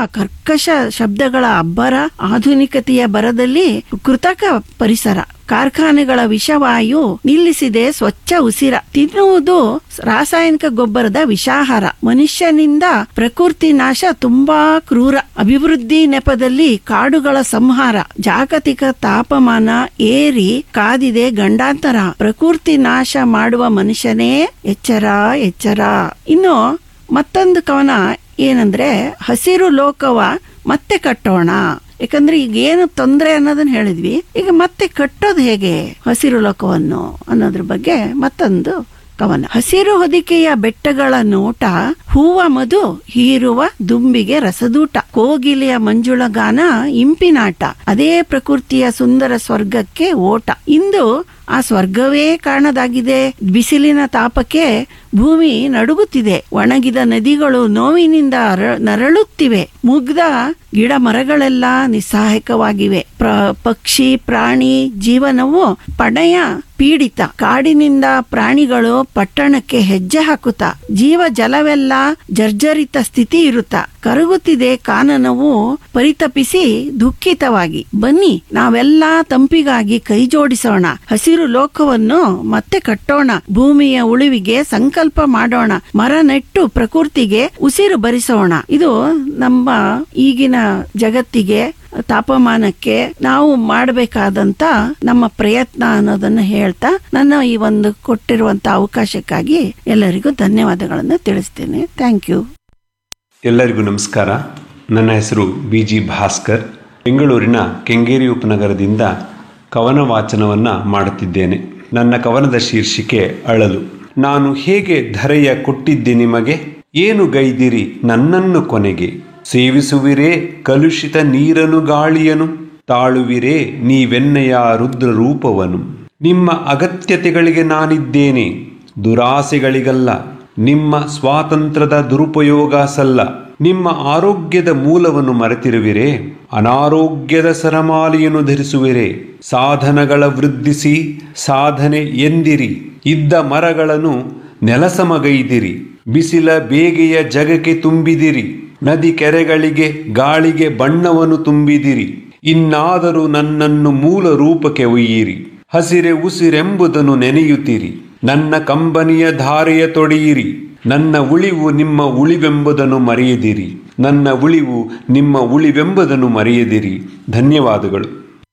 ಕರ್ಕಶ ಶಬ್ದಗಳ ಅಬ್ಬರ ಆಧುನಿಕತೆಯ ಬರದಲ್ಲಿ ಕೃತಕ ಪರಿಸರ ಕಾರ್ಖಾನೆಗಳ ವಿಷವಾಯು ನಿಲ್ಲಿಸಿದೆ ಸ್ವಚ್ಛ ಉಸಿರ ತಿನ್ನುವುದು ರಾಸಾಯನಿಕ ಗೊಬ್ಬರದ ವಿಷಾಹಾರ ಮನುಷ್ಯನಿಂದ ಪ್ರಕೃತಿ ನಾಶ ತುಂಬಾ ಕ್ರೂರ ಅಭಿವೃದ್ಧಿ ನೆಪದಲ್ಲಿ ಕಾಡುಗಳ ಸಂಹಾರ ಜಾಗತಿಕ ತಾಪಮಾನ ಏರಿ ಕಾದಿದೆ ಗಂಡಾಂತರ ಪ್ರಕೃತಿ ನಾಶ ಮಾಡುವ ಮನುಷ್ಯನೇ ಎಚ್ಚರ ಎಚ್ಚರ ಇನ್ನು ಮತ್ತೊಂದು ಕವನ ಏನಂದ್ರೆ ಹಸಿರು ಲೋಕವ ಮತ್ತೆ ಕಟ್ಟೋಣ ಯಾಕಂದ್ರೆ ಈಗ ಏನು ತೊಂದರೆ ಅನ್ನೋದನ್ನ ಹೇಳಿದ್ವಿ ಈಗ ಮತ್ತೆ ಕಟ್ಟೋದು ಹೇಗೆ ಹಸಿರು ಲೋಕವನ್ನು ಅನ್ನೋದ್ರ ಬಗ್ಗೆ ಮತ್ತೊಂದು ಕವನ ಹಸಿರು ಹೊದಿಕೆಯ ಬೆಟ್ಟಗಳ ನೋಟ ಹೂವ ಮಧು ಹೀರುವ ದುಂಬಿಗೆ ರಸದೂಟ ಕೋಗಿಲೆಯ ಮಂಜುಳಗಾನ ಇಂಪಿನಾಟ ಅದೇ ಪ್ರಕೃತಿಯ ಸುಂದರ ಸ್ವರ್ಗಕ್ಕೆ ಓಟ ಇಂದು ಆ ಸ್ವರ್ಗವೇ ಕಾಣದಾಗಿದೆ ಬಿಸಿಲಿನ ತಾಪಕ್ಕೆ ಭೂಮಿ ನಡುಗುತ್ತಿದೆ ಒಣಗಿದ ನದಿಗಳು ನೋವಿನಿಂದ ಅರ- ನರಳುತ್ತಿವೆ ಮುಗ್ಧ ಗಿಡ ಮರಗಳೆಲ್ಲ ನಿಸ್ಸಹಾಯಕವಾಗಿವೆ ಪ್ರ- ಪಕ್ಷಿ ಪ್ರಾಣಿ ಜೀವನವು ಪಣಯ ಪೀಡಿತ ಕಾಡಿನಿಂದ ಪ್ರಾಣಿಗಳು ಪಟ್ಟಣಕ್ಕೆ ಹೆಜ್ಜೆ ಹಾಕುತ್ತಾ ಜೀವ ಜಲವೆಲ್ಲ ಜರ್ಜರಿತ ಸ್ಥಿತಿ ಇರುತ್ತ ಕರಗುತ್ತಿದೆ ಕಾನನವು ಪರಿತಪಿಸಿ ದುಃಖಿತವಾಗಿ ಬನ್ನಿ ನಾವೆಲ್ಲ ತಂಪಿಗಾಗಿ ಕೈ ಜೋಡಿಸೋಣ ಹಸಿರು ಲೋಕವನ್ನು ಮತ್ತೆ ಕಟ್ಟೋಣ ಭೂಮಿಯ ಉಳಿವಿಗೆ ಸಂಕಲ್ಪ ಮಾಡೋಣ ಮರ ನೆಟ್ಟು ಪ್ರಕೃತಿಗೆ ಉಸಿರು ಬರಿಸೋಣ ಇದು ನಮ್ಮ ಈಗಿನ ಜಗತ್ತಿಗೆ ತಾಪಮಾನಕ್ಕೆ ನಾವು ಮಾಡಬೇಕಾದಂತ ನಮ್ಮ ಪ್ರಯತ್ನ ಅನ್ನೋದನ್ನ ಹೇಳ್ತಾ ನನ್ನ ಈ ಒಂದು ಕೊಟ್ಟಿರುವಂತ ಅವಕಾಶಕ್ಕಾಗಿ ಎಲ್ಲರಿಗೂ ಧನ್ಯವಾದಗಳನ್ನು ತಿಳಿಸ್ತೇನೆ ಥ್ಯಾಂಕ್ ಯು ಎಲ್ಲರಿಗೂ ನಮಸ್ಕಾರ ನನ್ನ ಹೆಸರು ಬಿ ಜಿ ಭಾಸ್ಕರ್ ಬೆಂಗಳೂರಿನ ಕೆಂಗೇರಿ ಉಪನಗರದಿಂದ ಕವನ ವಾಚನವನ್ನು ಮಾಡುತ್ತಿದ್ದೇನೆ ನನ್ನ ಕವನದ ಶೀರ್ಷಿಕೆ ಅಳಲು ನಾನು ಹೇಗೆ ಧರೆಯ ಕೊಟ್ಟಿದ್ದೆ ನಿಮಗೆ ಏನು ಗೈದಿರಿ ನನ್ನನ್ನು ಕೊನೆಗೆ ಸೇವಿಸುವಿರೇ ಕಲುಷಿತ ನೀರನು ಗಾಳಿಯನು ತಾಳುವಿರೇ ನೀವೆನ್ನೆಯ ರುದ್ರ ರೂಪವನು ನಿಮ್ಮ ಅಗತ್ಯತೆಗಳಿಗೆ ನಾನಿದ್ದೇನೆ ದುರಾಸೆಗಳಿಗಲ್ಲ ನಿಮ್ಮ ಸ್ವಾತಂತ್ರ್ಯದ ದುರುಪಯೋಗ ಸಲ್ಲ ನಿಮ್ಮ ಆರೋಗ್ಯದ ಮೂಲವನ್ನು ಮರೆತಿರುವಿರೇ ಅನಾರೋಗ್ಯದ ಸರಮಾಲೆಯನ್ನು ಧರಿಸುವಿರೇ ಸಾಧನಗಳ ವೃದ್ಧಿಸಿ ಸಾಧನೆ ಎಂದಿರಿ ಇದ್ದ ಮರಗಳನ್ನು ನೆಲಸಮಗೈದಿರಿ ಬಿಸಿಲ ಬೇಗೆಯ ಜಗಕ್ಕೆ ತುಂಬಿದಿರಿ ನದಿ ಕೆರೆಗಳಿಗೆ ಗಾಳಿಗೆ ಬಣ್ಣವನ್ನು ತುಂಬಿದಿರಿ ಇನ್ನಾದರೂ ನನ್ನನ್ನು ಮೂಲ ರೂಪಕ್ಕೆ ಒಯ್ಯಿರಿ ಹಸಿರೆ ಉಸಿರೆಂಬುದನ್ನು ನೆನೆಯುತ್ತೀರಿ ನನ್ನ ಕಂಬನಿಯ ಧಾರೆಯ ತೊಡೆಯಿರಿ ನನ್ನ ಉಳಿವು ನಿಮ್ಮ ಉಳಿವೆಂಬುದನ್ನು ಮರೆಯದಿರಿ ನನ್ನ ಉಳಿವು ನಿಮ್ಮ ಉಳಿವೆಂಬುದನ್ನು ಮರೆಯದಿರಿ ಧನ್ಯವಾದಗಳು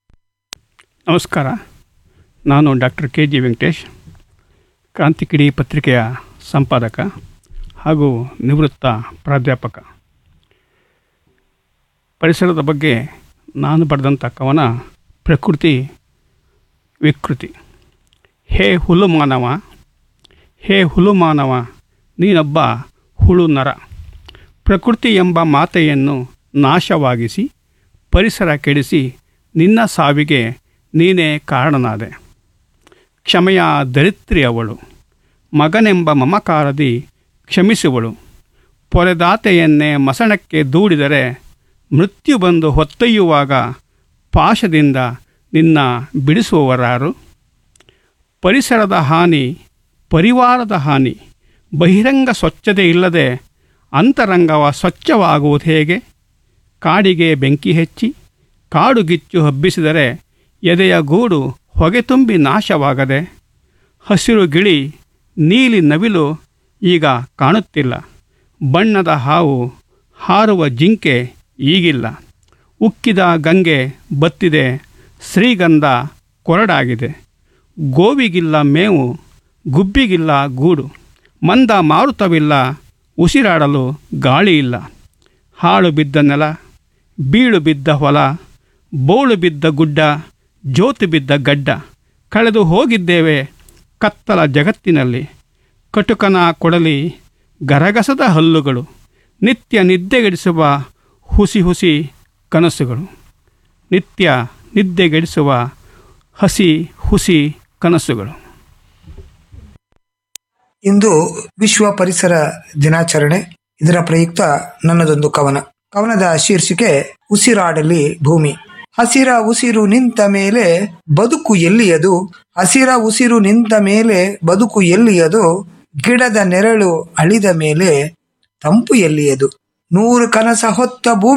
ನಮಸ್ಕಾರ ನಾನು doctor K G Venkatesh Kranthikidi ಪತ್ರಿಕೆಯ ಸಂಪಾದಕ ಹಾಗೂ ನಿವೃತ್ತ ಪ್ರಾಧ್ಯಾಪಕ ಪರಿಸರದ ಬಗ್ಗೆ ನಾನು ಬರೆದಂಥ ಕವನ ಪ್ರಕೃತಿ ವಿಕೃತಿ ಹೇ ಹುಲು ಮಾನವ ಹೇ ಹುಲು ಮಾನವ ನೀನೊಬ್ಬ ಹುಳು ನರ ಪ್ರಕೃತಿ ಎಂಬ ಮಾತೆಯನ್ನು ನಾಶವಾಗಿಸಿ ಪರಿಸರ ಕೆಡಿಸಿ ನಿನ್ನ ಸಾವಿಗೆ ನೀನೇ ಕಾರಣನಾದೆ ಕ್ಷಮೆಯ ದರಿತ್ರಿ ಅವಳು ಮಗನೆಂಬ ಮಮಕಾರದಿ ಕ್ಷಮಿಸುವಳು ಪೊರೆದಾತೆಯನ್ನೇ ಮಸಣಕ್ಕೆ ದೂಡಿದರೆ ಮೃತ್ಯು ಬಂದು ಹೊತ್ತೊಯ್ಯುವಾಗ ಪಾಶದಿಂದ ನಿನ್ನ ಬಿಡಿಸುವವರಾರು ಪರಿಸರದ ಹಾನಿ ಪರಿವಾರದ ಹಾನಿ ಬಹಿರಂಗ ಸ್ವಚ್ಛತೆ ಇಲ್ಲದೆ ಅಂತರಂಗವ ಸ್ವಚ್ಛವಾಗುವುದು ಹೇಗೆ ಕಾಡಿಗೆ ಬೆಂಕಿ ಹೆಚ್ಚಿ ಕಾಡುಗಿಚ್ಚು ಹಬ್ಬಿಸಿದರೆ ಎದೆಯ ಗೂಡು ಹೊಗೆ ತುಂಬಿ ನಾಶವಾಗದೆ ಹಸಿರು ಗಿಳಿ ನೀಲಿ ನವಿಲು ಈಗ ಕಾಣುತ್ತಿಲ್ಲ ಬಣ್ಣದ ಹಾವು ಹಾರುವ ಜಿಂಕೆ ಈಗಿಲ್ಲ ಉಕ್ಕಿದ ಗಂಗೆ ಬತ್ತಿದೆ ಶ್ರೀಗಂಧ ಕೊರಡಾಗಿದೆ ಗೋವಿಗಿಲ್ಲ ಮೇವು ಗುಬ್ಬಿಗಿಲ್ಲ ಗೂಡು ಮಂದ ಮಾರುತವಿಲ್ಲ ಉಸಿರಾಡಲು ಗಾಳಿ ಇಲ್ಲ ಹಾಳು ಬಿದ್ದ ನೆಲ ಬೀಳು ಬಿದ್ದ ಹೊಲ ಬೋಳು ಬಿದ್ದ ಗುಡ್ಡ ಜ್ಯೋತಿ ಬಿದ್ದ ಗಡ್ಡ ಕಳೆದು ಹೋಗಿದ್ದೇವೆ ಕತ್ತಲ ಜಗತ್ತಿನಲ್ಲಿ ಕಟುಕನ ಕೊಡಲಿ ಗರಗಸದ ಹಲ್ಲುಗಳು ನಿತ್ಯ ನಿದ್ದೆಗೆಡಿಸುವ ಹುಸಿ ಹುಸಿ ಕನಸುಗಳು ನಿತ್ಯ ನಿದ್ದೆಗೆಡಿಸುವ ಹಸಿ ಹುಸಿ ಕನಸುಗಳು ಇಂದು ವಿಶ್ವ ಪರಿಸರ ದಿನಾಚರಣೆ ಇದರ ಪ್ರಯುಕ್ತ ನನ್ನದೊಂದು ಕವನ ಕವನದ ಶೀರ್ಷಿಕೆ ಉಸಿರಾಡಲಿ ಭೂಮಿ ಹಸಿರ ಉಸಿರು ನಿಂತ ಮೇಲೆ ಬದುಕು ಎಲ್ಲಿಯದು ಹಸಿರ ಉಸಿರು ನಿಂತ ಮೇಲೆ ಬದುಕು ಎಲ್ಲಿಯದು ಗಿಡದ ನೆರಳು ಅಳಿದ ಮೇಲೆ ತಂಪು ಎಲ್ಲಿಯದು ನೂರು ಕನಸ ಹೊತ್ತ ಭೂಮಿ